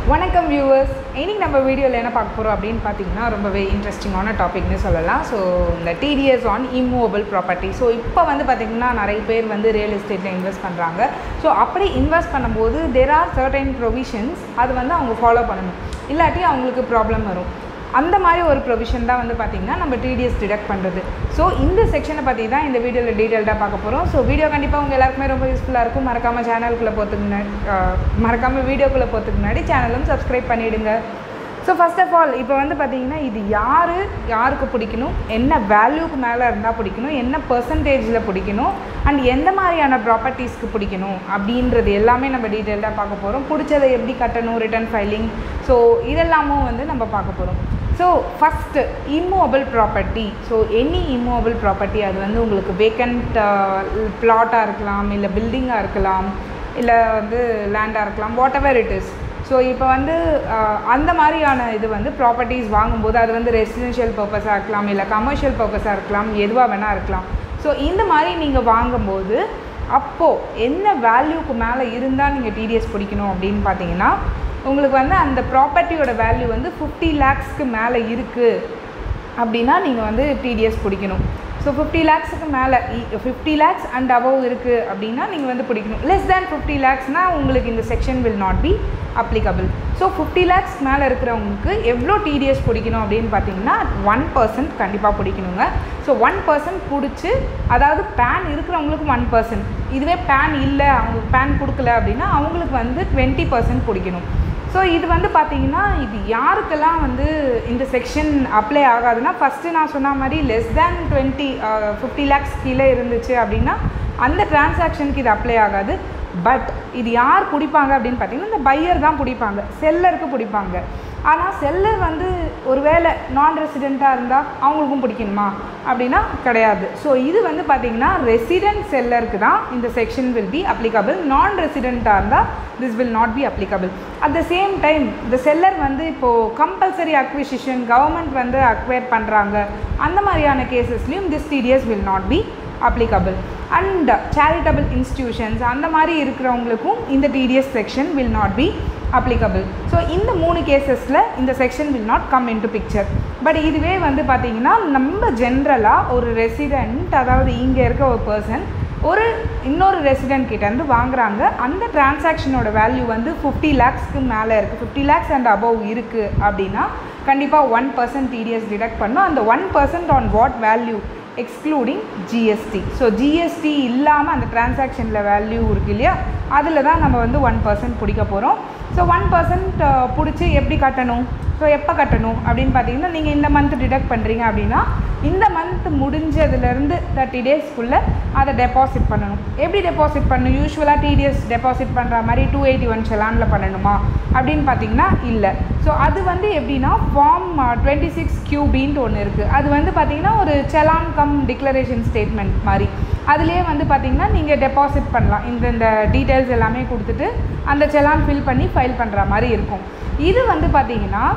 வணக்கம் வியூவர்ஸ் இன்னைக்கு நம்ம வீடியோவில் என்ன பார்க்க போகிறோம் அப்படின்னு பார்த்தீங்கன்னா ரொம்பவே இன்ட்ரெஸ்டிங்கான டாபிக்னு சொல்லலாம் ஸோ இந்த TDS on immovable property so இப்போ வந்து பார்த்திங்கன்னா நிறைய பேர் வந்து ரியல் எஸ்டேட்டில் இன்வெஸ்ட் பண்ணுறாங்க ஸோ அப்படி இன்வெஸ்ட் பண்ணும்போது தேர் ஆர் சர்டைன் ப்ரொவிஷன்ஸ் அது வந்து அவங்க ஃபாலோ பண்ணணும் இல்லாட்டி அவங்களுக்கு ப்ராப்ளம் வரும் அந்த மாதிரி ஒரு ப்ரொவிஷன் தான் வந்து பார்த்திங்கன்னா நம்ம டிடிஎஸ் டிடக்ட் பண்ணுறது ஸோ இந்த செக்ஷனை பற்றி தான் இந்த வீடியோவில் டீட்டெயில்டாக பார்க்க போகிறோம் ஸோ வீடியோ கண்டிப்பாக உங்கள் எல்லாருக்குமே ரொம்ப யூஸ்ஃபுல்லாக இருக்கும் மறக்காமல் சேனலுக்குள்ளே போகிறதுக்கு முன்னாடி மறக்காமல் வீடியோக்குள்ளே போகிறதுக்கு முன்னாடி சேனலும் சப்ஸ்கிரைப் பண்ணிவிடுங்க ஸோ ஃபஸ்ட் ஆஃப் ஆல் இப்போ வந்து பார்த்தீங்கன்னா இது யார் யாருக்கு பிடிக்கணும் என்ன வேல்யூக்கு மேலே இருந்தால் பிடிக்கணும் என்ன பர்சன்டேஜில் பிடிக்கணும் அண்ட் எந்த மாதிரியான ப்ராப்பர்ட்டிஸ்க்கு பிடிக்கணும் அப்படின்றது எல்லாமே நம்ம டீட்டெயில்டாக பார்க்க போகிறோம் பிடிச்சதை எப்படி கட்டணும் ரிட்டர்ன் ஃபைலிங் ஸோ இதெல்லாமும் வந்து நம்ம பார்க்க போகிறோம் so first immovable property so any immovable property அது வந்து உங்களுக்கு வேக்கண்ட் பிளாட்டாக இருக்கலாம் இல்லை பில்டிங்காக இருக்கலாம் இல்லை வந்து லேண்டாக இருக்கலாம் whatever it is so இப்போ வந்து அஹ், அந்த மாதிரியான இது வந்து ப்ராப்பர்ட்டிஸ் வாங்கும்போது அது வந்து ரெசிடென்ஷியல் பர்பஸாக இருக்கலாம் இல்லை கமர்ஷியல் பர்பஸாக இருக்கலாம் எதுவாக வேணால் இருக்கலாம் ஸோ இந்த மாதிரி நீங்கள் வாங்கும்போது அப்போது என்ன வேல்யூக்கு மேலே இருந்தால் நீங்கள் டிடிஎஸ் பிடிக்கணும் அப்படின்னு பார்த்தீங்கன்னா உங்களுக்கு வந்து அந்த ப்ராப்பர்ட்டியோட வேல்யூ வந்து ஃபிஃப்டி லேக்ஸ்க்கு மேலே இருக்குது அப்படின்னா நீங்கள் வந்து டிடிஎஸ் பிடிக்கணும் ஸோ ஃபிஃப்டி லேக்ஸுக்கு மேலே ஃபிஃப்டி லேக்ஸ் அண்ட் அபவ் இருக்குது அப்படின்னா நீங்கள் வந்து பிடிக்கணும் லெஸ் தேன் ஃபிஃப்டி லேக்ஸ்னால் உங்களுக்கு இந்த section will not be applicable so fifty lakhs மேலே இருக்கிறவங்களுக்கு எவ்வளோ டிடிஎஸ் பிடிக்கணும் அப்படின்னு பார்த்தீங்கன்னா ஒன் பர்சன்ட் கண்டிப்பாக பிடிக்கணுங்க ஸோ ஒன் பர்சன்ட் பிடிச்சி அதாவது பேன் இருக்கிறவங்களுக்கு ஒன் பர்சன்ட் இதுவே பேன் இல்லை அவங்களுக்கு பேன் கொடுக்கல அப்படின்னா அவங்களுக்கு வந்து டுவெண்ட்டி பர்சன்ட் பிடிக்கணும் ஸோ இது வந்து பார்த்தீங்கன்னா இது யாருக்கெல்லாம் வந்து இந்த செக்ஷன் அப்ளை ஆகாதுன்னா ஃபஸ்ட்டு நான் சொன்ன மாதிரி less than twenty fifty lakhs கீழே இருந்துச்சு அப்படின்னா அந்த டிரான்சாக்ஷனுக்கு இது அப்ளை ஆகாது பட் இது யார் பிடிப்பாங்க அப்படின்னு பார்த்தீங்கன்னா இந்த பையர் தான் பிடிப்பாங்க செல்லருக்கு பிடிப்பாங்க ஆனால் செல்லர் வந்து ஒருவேளை நான் ரெசிடெண்ட்டாக இருந்தால் அவங்களுக்கும் பிடிக்கணுமா அப்படின்னா கிடையாது ஸோ இது வந்து பார்த்திங்கன்னா ரெசிடென்ட் செல்லருக்கு தான் இந்த section will be applicable non ரெசிடெண்ட்டாக இருந்தால் this will not be applicable at the same time இந்த செல்லர் வந்து இப்போது கம்பல்சரி அக்விசிஷன் கவர்மெண்ட் வந்து அக்வயர் பண்ணுறாங்க அந்த மாதிரியான கேசஸ்லையும் this TDS will not be applicable and charitable institutions அந்த மாதிரி இருக்கிறவங்களுக்கும் இந்த டிடிஎஸ் section will not be applicable so இந்த மூணு கேசஸில் இந்த section will not come into picture but இதுவே வந்து பார்த்திங்கன்னா நம்ம ஜென்ரலாக ஒரு ரெசிடெண்ட் அதாவது இங்கே இருக்க ஒரு பர்சன் ஒரு இன்னொரு ரெசிடெண்ட் கிட்டேருந்து வாங்குறாங்க அந்த டிரான்சாக்ஷனோட வேல்யூ வந்து ஃபிஃப்டி லேக்ஸ்க்கு மேலே இருக்குது ஃபிஃப்டி லேக்ஸ் அண்ட் அபவ் இருக்குது அப்படின்னா கண்டிப்பாக ஒன் பர்சன்ட் டிடிஎஸ் டிடக்ட் பண்ணும் அந்த one percent on what value excluding GST so GST இல்லாமல் அந்த டிரான்சாக்ஷனில் வேல்யூ இருக்கு இல்லையா அதில் தான் நம்ம வந்து ஒன் பர்சன்ட் பிடிக்க போகிறோம் ஸோ ஒன் பர்சன்ட் பிடிச்சி எப்படி கட்டணும் ஸோ எப்போ கட்டணும் அப்படின்னு பார்த்தீங்கன்னா நீங்கள் இந்த மந்த் டிடக்ட் பண்ணுறீங்க அப்படின்னா இந்த மந்த் முடிஞ்சதுலேருந்து தேர்ட்டி டேஸ்க்குள்ளே அதை டெபாசிட் பண்ணணும் எப்படி டெபாசிட் பண்ணணும் யூஸ்வலாக டிடிஎஸ் டெபாசிட் பண்ணுற மாதிரி டூ எயிட்டி ஒன் செலானில் பண்ணணுமா அப்படின்னு பார்த்தீங்கன்னா இல்லை ஸோ அது வந்து எப்படின்னா ஃபார்ம் டுவெண்ட்டி சிக்ஸ் கியூபின்ட்டு ஒன்று இருக்குது அது வந்து பார்த்தீங்கன்னா ஒரு செலான் கம் டிக்ளரேஷன் ஸ்டேட்மெண்ட் மாதிரி அதுலேயே வந்து பார்த்தீங்கன்னா நீங்கள் டெபாசிட் பண்ணலாம் இந்த இந்த டீட்டெயில்ஸ் எல்லாமே கொடுத்துட்டு அந்த செலான் ஃபில் பண்ணி ஃபைல் பண்ணுற மாதிரி இருக்கும் இது வந்து பார்த்தீங்கன்னா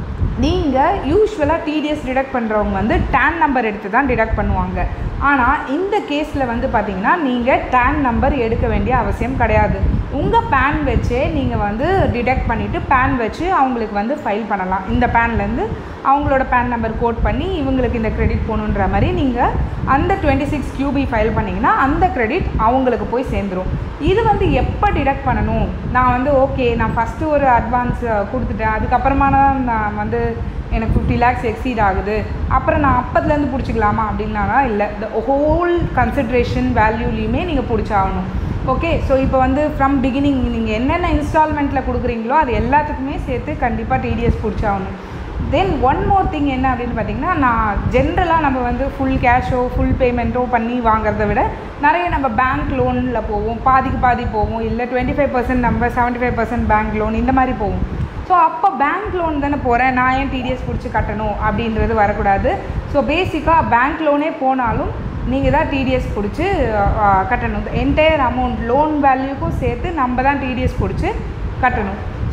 நீங்கள் யூஸ்வலாக டிடிஎஸ் டிடக்ட் பண்ணுறவங்க வந்து டேன் நம்பர் எடுத்து தான் டிடக்ட் பண்ணுவாங்க ஆனால் இந்த கேஸில் வந்து பார்த்தீங்கன்னா நீங்கள் டேன் நம்பர் எடுக்க வேண்டிய அவசியம் கிடையாது உங்கள் பேன் வச்சே நீங்கள் வந்து டிடக்ட் பண்ணிவிட்டு பேன் வச்சு அவங்களுக்கு வந்து ஃபைல் பண்ணலாம் இந்த பேன்லேருந்து அவங்களோட பேன் நம்பர் கோட் பண்ணி இவங்களுக்கு இந்த கிரெடிட் போகணுன்ற மாதிரி நீங்கள் அந்த டுவெண்ட்டி சிக்ஸ் கியூபி ஃபைல் பண்ணிங்கன்னா அந்த கிரெடிட் அவங்களுக்கு போய் சேர்ந்துரும் இது வந்து எப்போ டிடக்ட் பண்ணணும் நான் வந்து ஓகே நான் ஃபஸ்ட்டு ஒரு அட்வான்ஸ் கொடுத்துட்டேன் அதுக்கப்புறமா தான் நான் வந்து எனக்கு ஃபிஃப்டி லேக்ஸ் எக்ஸீட் ஆகுது அப்புறம் நான் அப்பத்துலேருந்து பிடிச்சிக்கலாமா அப்படின்னா இல்லை இந்த ஹோல் கன்சிட்ரேஷன் வேல்யூலேயுமே நீங்கள் பிடிச்சாகணும் ஓகே ஸோ இப்போ வந்து ஃப்ரம் பிகினிங் நீங்கள் என்னென்ன இன்ஸ்டால்மெண்ட்டில் கொடுக்குறீங்களோ அது எல்லாத்துக்குமே சேர்த்து கண்டிப்பாக டிடிஎஸ் பிடிச்சாகணும் தென் ஒன் மோர் திங் என்ன அப்படின்னு பார்த்தீங்கன்னா நான் ஜென்ரலாக நம்ம வந்து ஃபுல் கேஷோ ஃபுல் பேமெண்ட்டோ பண்ணி வாங்குறத விட நிறைய நம்ம பேங்க் லோனில் போவோம் பாதிக்கு பாதி போவோம் இல்லை டுவெண்ட்டி ஃபைவ் பர்சன்ட் நம்ம seventy five percent bank loan இந்த மாதிரி போவோம் ஸோ அப்போ பேங்க் லோன் தானே போகிறேன் நான் ஏன் டிடிஎஸ் பிடிச்சி கட்டணும் அப்படின்றது வரக்கூடாது ஸோ பேசிக்காக பேங்க் லோனே போனாலும் நீங்கள் தான் டிடிஎஸ் பிடிச்சி கட்டணும் என்டையர் அமௌண்ட் லோன் வேல்யூக்கும் சேர்த்து நம்ம தான் டிடிஎஸ் பிடிச்சி கட்டணும்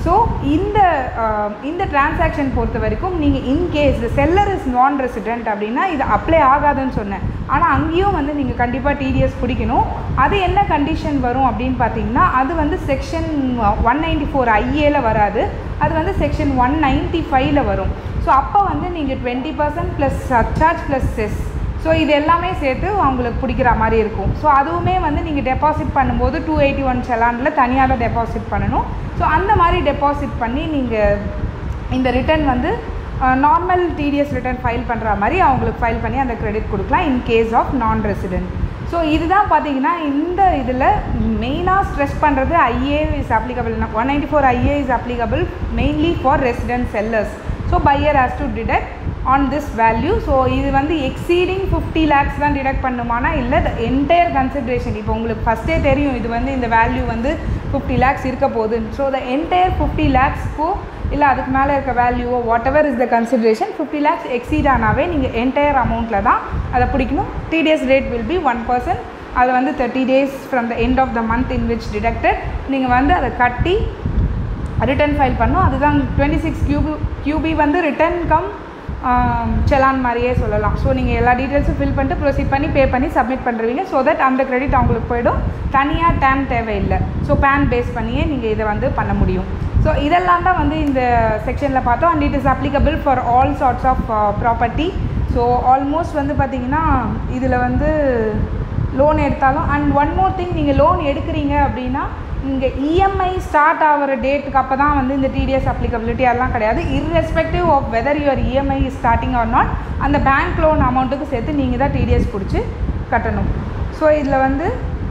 ஸோ இந்த அஹ், இந்த டிரான்சாக்ஷன் பொறுத்த வரைக்கும் நீங்கள் in case seller is non resident அப்படின்னா இது அப்ளை ஆகாதுன்னு சொன்னேன் ஆனால் அங்கேயும் வந்து நீங்கள் கண்டிப்பாக டிடிஎஸ் பிடிக்கணும் அது என்ன கண்டிஷன் வரும் அப்படின்னு பார்த்தீங்கன்னா அது வந்து செக்ஷன் ஒன் நைன்டி ஃபோர் ஐஏல வராது அது வந்து செக்ஷன் ஒன் நைன்ட்டி ஃபைவ்ல வரும் ஸோ அப்போ வந்து நீங்கள் twenty percent plus surcharge plus cess so இது எல்லாமே சேர்த்து அவங்களுக்கு பிடிக்கிற மாதிரி இருக்கும் ஸோ அதுவுமே வந்து நீங்கள் டெபாசிட் பண்ணும்போது டூ எயிட்டி ஒன் செலானில் தனியாக தான் டெபாசிட் பண்ணணும் ஸோ அந்த மாதிரி டெபாசிட் பண்ணி நீங்கள் இந்த ரிட்டர்ன் வந்து நார்மல் டிடிஎஸ் ரிட்டர்ன் ஃபைல் பண்ணுற மாதிரி அவங்களுக்கு ஃபைல் பண்ணி அந்த கிரெடிட் கொடுக்கலாம் in case of non resident so இதுதான் பார்த்தீங்கன்னா இந்த இதில் மெயினாக ஸ்ட்ரெஸ் பண்ணுறது IA is applicable one ninety four IA is applicable mainly for resident sellers so buyer has to deduct on this value so இது வந்து எக்ஸீடிங் ஃபிஃப்டி லேக்ஸ் தான் detect பண்ணுமானா இல்லை த என்டையர் கன்சிட்ரேஷன் இப்போ உங்களுக்கு ஃபஸ்ட்டே தெரியும் இது வந்து இந்த வேல்யூ வந்து ஃபிஃப்டி லேக்ஸ் இருக்க போகுதுன்னு ஸோ த என்டையர் ஃபிஃப்டி லேக்ஸ்க்கோ இல்லை அதுக்கு மேலே இருக்க வேல்யூவோ whatever is the consideration fifty lakhs exceed ஆனாவே நீங்கள் என்டையர் அமௌண்ட்டில் தான் அதை பிடிக்கணும் TDS rate will be one percent அது வந்து thirty days from the end of the month in which deducted நீங்கள் வந்து அதை கட்டி ரிட்டர்ன் ஃபைல் பண்ணோம் அதுதான் டுவெண்ட்டி சிக்ஸ் கியூபி கியூபி வந்து ரிட்டர்ன் கம் செலான் மாதிரியே சொல்லலாம் ஸோ நீங்கள் எல்லா டீட்டெயில்ஸும் ஃபில் பண்ணிட்டு ப்ரொசீட் பண்ணி பே பண்ணி சப்மிட் பண்ணுறீங்க ஸோ தட் அந்த கிரெடிட் அவங்களுக்கு போயிடும் தனியாக டேம் தேவையில்லை ஸோ பேன் பேஸ் பண்ணியே நீங்கள் இதை வந்து பண்ண முடியும் ஸோ இதெல்லாம் தான் வந்து இந்த செக்ஷனில் பார்த்தோம் and it is applicable for all sorts of property so almost வந்து பார்த்திங்கன்னா இதில் வந்து லோன் எடுத்தாலும் அண்ட் ஒன் மோர் திங் நீங்கள் லோன் எடுக்கிறீங்க அப்படின்னா இங்கே இஎம்ஐ ஸ்டார்ட் ஆகிற டேட்டுக்கு அப்போ தான் வந்து இந்த டிடிஎஸ் அப்ளிகபிலிட்டி அதெல்லாம் கிடையாது irrespective of whether your EMI is starting or not அந்த பேங்க் லோன் அமௌண்ட்டுக்கு சேர்த்து நீங்கள் தான் டிடிஎஸ் பிடிச்சி கட்டணும் ஸோ இதில் வந்து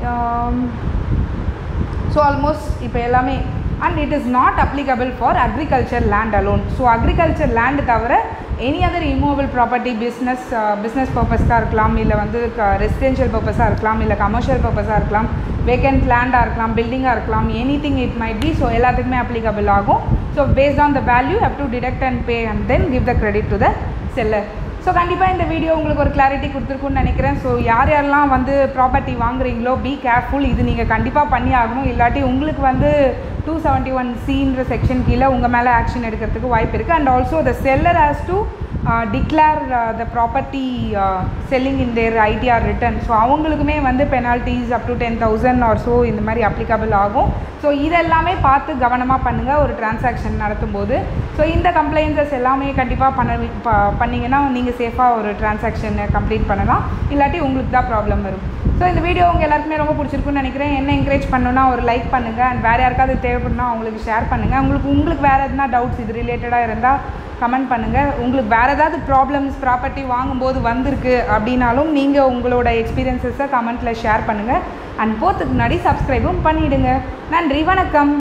ஸோ ஆல்மோஸ்ட் இப்போ எல்லாமே and it is not applicable for agriculture land alone so agriculture land தவிர any other immovable property business business பர்பஸ்க்காக இருக்கலாம் இல்லை வந்து ரெசிடென்ஷியல் பர்பஸாக இருக்கலாம் இல்லை கமர்ஷியல் பர்பஸாக இருக்கலாம் வேக்கண்ட் லேண்டாக இருக்கலாம் பில்டிங்காக இருக்கலாம் anything it might be so எல்லாத்துக்குமே அப்ளிகபிள் ஆகும் so based on the value have to deduct and pay and then give the credit to the seller so கண்டிப்பாக இந்த வீடியோ உங்களுக்கு ஒரு கிளாரிட்டி கொடுத்துருக்குன்னு நினைக்கிறேன் ஸோ யார் யாரெல்லாம் வந்து ப்ராப்பர்ட்டி வாங்குறீங்களோ பி கேர்ஃபுல் இது நீங்கள் கண்டிப்பாக பண்ணி ஆகணும் இல்லாட்டி உங்களுக்கு வந்து டூ செவன்ட்டி ஒன் சின்ற செக்ஷன் கீழே உங்கள் மேலே ஆக்ஷன் எடுக்கிறதுக்கு வாய்ப்பு இருக்குது and also the seller has to declare the property selling in their ITR return so அவங்களுக்குமே வந்து penalties up to ten thousand or so இந்த மாதிரி அப்ளிகபிள் ஆகும் ஸோ இதெல்லாமே பார்த்து கவனமாக பண்ணுங்கள் ஒரு டிரான்சாக்ஷன் நடத்தும்போது ஸோ இந்த கம்ப்ளைண்ட்ஸஸ் எல்லாமே கண்டிப்பாக பண்ண ப பண்ணிங்கன்னா நீங்கள் சேஃபாக ஒரு டிரான்சாக்ஷனை கம்ப்ளீட் பண்ணலாம் இல்லாட்டி உங்களுக்கு தான் ப்ராப்ளம் வரும் ஸோ இந்த வீடியோ உங்கள் எல்லாருக்குமே ரொம்ப பிடிச்சிருக்குன்னு நினைக்கிறேன் என்ன என்கரேஜ் பண்ணணும்னா ஒரு லைக் பண்ணுங்கள் அண்ட் வேறு யாருக்காவது தேவைப்படுனா அவங்களுக்கு ஷேர் பண்ணுங்கள் உங்களுக்கு உங்களுக்கு வேறு எதுனா டவுட்ஸ் இது ரிலேட்டடாக இருந்தால் கமெண்ட் பண்ணுங்கள் உங்களுக்கு வேறு ஏதாவது ப்ராப்ளம்ஸ் ப்ராப்பர்ட்டி வாங்கும்போது வந்திருக்கு அப்படின்னாலும் நீங்கள் உங்களோட எக்ஸ்பீரியன்ஸஸை கமெண்ட்டில் ஷேர் பண்ணுங்கள் அண்ட் போகிறதுக்கு முன்னாடி சப்ஸ்கிரைபும் பண்ணிவிடுங்க நன்றி வணக்கம்